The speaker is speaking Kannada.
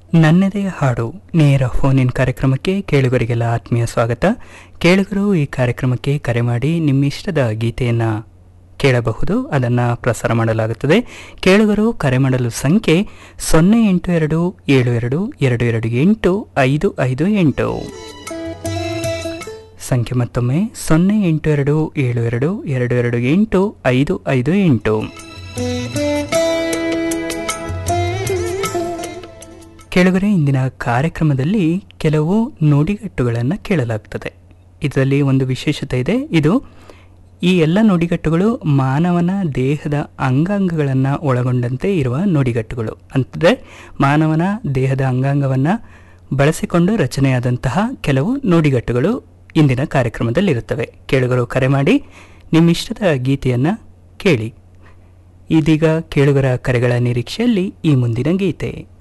ನನ್ನದೇ ಹಾಡು ನೇರ ಫೋನ್ ಇನ್ ಕಾರ್ಯಕ್ರಮಕ್ಕೆ ಕೇಳುಗರಿಗೆಲ್ಲ ಆತ್ಮೀಯ ಸ್ವಾಗತ ಕೇಳುಗರು ಈ ಕಾರ್ಯಕ್ರಮಕ್ಕೆ ಕರೆ ಮಾಡಿ ನಿಮ್ಮಿಷ್ಟದ ಗೀತೆಯನ್ನು ಕೇಳಬಹುದು ಅದನ್ನು ಪ್ರಸಾರ ಮಾಡಲಾಗುತ್ತದೆ ಕೇಳುಗರು ಕರೆ ಮಾಡಲು ಸಂಖ್ಯೆ ಸೊನ್ನೆ ಎಂಟು ಎರಡು ಏಳು ಎರಡು ಎರಡು ಎರಡು ಎಂಟು ಐದು ಐದು ಎಂಟು ಸಂಖ್ಯೆ ಮತ್ತೊಮ್ಮೆ ಸೊನ್ನೆ ಎಂಟು ಎರಡು ಏಳು ಎರಡು ಎರಡು ಎರಡು ಎಂಟು ಐದು ಐದು ಎಂಟು ಕೆಳಗರೆ ಇಂದಿನ ಕಾರ್ಯಕ್ರಮದಲ್ಲಿ ಕೆಲವು ನುಡಿಗಟ್ಟುಗಳನ್ನು ಕೇಳಲಾಗ್ತದೆ ಇದರಲ್ಲಿ ಒಂದು ವಿಶೇಷತೆ ಇದೆ ಇದು ಈ ಎಲ್ಲ ನುಡಿಗಟ್ಟುಗಳು ಮಾನವನ ದೇಹದ ಅಂಗಾಂಗಗಳನ್ನು ಒಳಗೊಂಡಂತೆ ಇರುವ ನುಡಿಗಟ್ಟುಗಳು ಅಂತಂದರೆ ಮಾನವನ ದೇಹದ ಅಂಗಾಂಗವನ್ನು ಬಳಸಿಕೊಂಡು ರಚನೆಯಾದಂತಹ ಕೆಲವು ನುಡಿಗಟ್ಟುಗಳು ಇಂದಿನ ಕಾರ್ಯಕ್ರಮದಲ್ಲಿರುತ್ತವೆ ಕೇಳುಗರು ಕರೆ ಮಾಡಿ ನಿಮ್ಮಿಷ್ಟದ ಗೀತೆಯನ್ನು ಕೇಳಿ ಇದೀಗ ಕೇಳುಗರ ಕರೆಗಳ ನಿರೀಕ್ಷೆಯಲ್ಲಿ ಈ ಮುಂದಿನ ಗೀತೆ